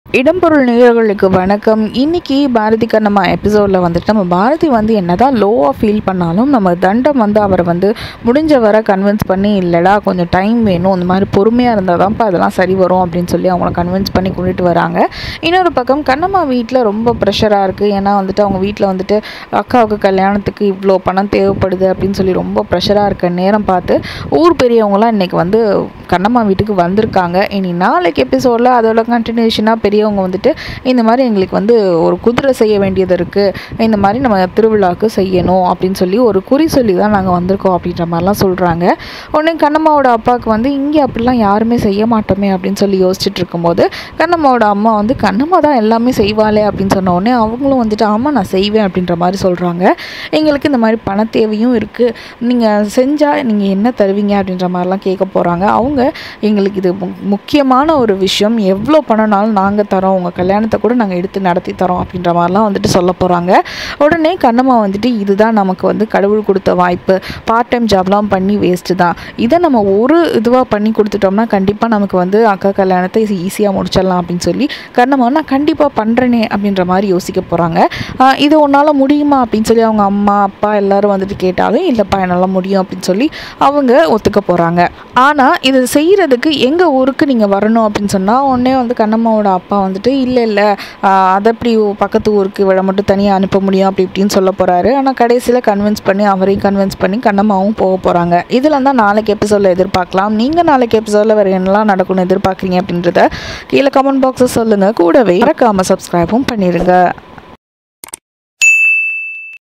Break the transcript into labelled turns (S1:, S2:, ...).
S1: இடம்பொருள் நேயர்களுக்கு வணக்கம் இன்னைக்கு பாரதி கண்ணம்மா எபிசோடில் வந்துட்டு நம்ம பாரதி வந்து என்னதான் லோவாக ஃபீல் பண்ணாலும் நம்ம தண்டம் வந்து அவரை வந்து முடிஞ்ச வரை கன்வின்ஸ் பண்ணி இல்லைடா கொஞ்சம் டைம் வேணும் இந்த மாதிரி பொறுமையாக இருந்தால் தான்ப்பா அதெல்லாம் சரி வரும் அப்படின்னு சொல்லி அவங்கள கன்வின்ஸ் பண்ணி கொண்டுட்டு வராங்க இன்னொரு பக்கம் கண்ணம்மா வீட்டில் ரொம்ப ப்ரெஷராக இருக்குது ஏன்னா வந்துட்டு அவங்க வீட்டில் வந்துட்டு அக்காவுக்கு கல்யாணத்துக்கு இவ்வளோ பணம் தேவைப்படுது அப்படின்னு சொல்லி ரொம்ப ப்ரெஷராக இருக்க நேரம் பார்த்து ஊர் பெரியவங்களாம் இன்றைக்கி வந்து கண்ணம்மா வீட்டுக்கு வந்திருக்காங்க இனி நாளைக்கு எபிசோடில் அதோட கண்டினியூஷனாக பெரியவங்க வந்துட்டு இந்த மாதிரி எங்களுக்கு வந்து ஒரு குதிரை செய்ய வேண்டியது இருக்குது இந்த மாதிரி நம்ம திருவிழாவுக்கு செய்யணும் அப்படின்னு சொல்லி ஒரு குறி சொல்லி தான் நாங்கள் வந்திருக்கோம் அப்படின்ற மாதிரிலாம் சொல்கிறாங்க உடனே கண்ணம்மாவோட அப்பாவுக்கு வந்து இங்கே அப்படிலாம் யாருமே செய்ய மாட்டோமே அப்படின்னு சொல்லி யோசிச்சுட்டு இருக்கும்போது கண்ணம்மாவோட அம்மா வந்து கண்ணம்மா தான் எல்லாமே செய்வாளே அப்படின்னு சொன்ன உடனே அவங்களும் வந்துட்டு ஆமாம் நான் செய்வேன் அப்படின்ற மாதிரி சொல்கிறாங்க எங்களுக்கு இந்த மாதிரி பண தேவையும் இருக்குது நீங்கள் செஞ்சால் நீங்கள் என்ன தருவீங்க அப்படின்ற மாதிரிலாம் கேட்க போகிறாங்க அவங்க எங்களுக்கு இது மு- முக்கியமான ஒரு விஷயம் எவ்வளோ பணம்னாலும் நாங்கள் தரோம் உங்கள் கல்யாணத்தை கூட நாங்கள் எடுத்து நடத்தி தரோம் அப்படின்ற மாதிரிலாம் வந்துட்டு சொல்ல போகிறாங்க உடனே கண்ணம்மா வந்துட்டு இதுதான் நமக்கு வந்து கடவுள் கொடுத்த வாய்ப்பு பார்ட் டைம் ஜாப்லாம் பண்ணி வேஸ்ட்டு தான் இதை நம்ம ஒரு இதுவாக பண்ணி கொடுத்துட்டோம்னா கண்டிப்பாக நமக்கு வந்து அக்கா கல்யாணத்தை ஈஸியாக முடிச்சிடலாம் அப்படின்னு சொல்லி கண்ணம்மா நான் கண்டிப்பாக பண்ணுறேனே அப்படின்ற மாதிரி யோசிக்க போகிறாங்க இது உன்னால் முடியுமா அப்படின்னு சொல்லி அவங்க அம்மா அப்பா எல்லாரும் வந்துட்டு கேட்டாலும் இல்லைப்பா என்னால் முடியும் அப்படின்னு சொல்லி அவங்க ஒத்துக்க போகிறாங்க ஆனால் இது செய்கிறதுக்கு எங்கள் ஊருக்கு நீங்கள் வரணும் அப்படின்னு சொன்னால் உடனே வந்து கண்ணம்மாவோட அப்பா வந்துட்டு இல்லை இல்லை அதை எப்படி பக்கத்து ஊருக்கு இவளை மட்டும் தனியாக அனுப்ப முடியும் அப்படி இப்படின்னு சொல்ல போகிறாரு ஆனால் கடைசியில் கன்வின்ஸ் பண்ணி அவரையும் கன்வின்ஸ் பண்ணி கண்ணம்மாவும் போக போகிறாங்க இதில் தான் நாளைக்கு எபிசோடில் எதிர்பார்க்கலாம் நீங்கள் நாளைக்கு எபிசோடில் வேறு என்னெல்லாம் நடக்கும்னு எதிர்பார்க்குறீங்க அப்படின்றத கீழே கமெண்ட் பாக்ஸில் சொல்லுங்கள் கூடவே மறக்காமல் சப்ஸ்கிரைபும் பண்ணிடுங்க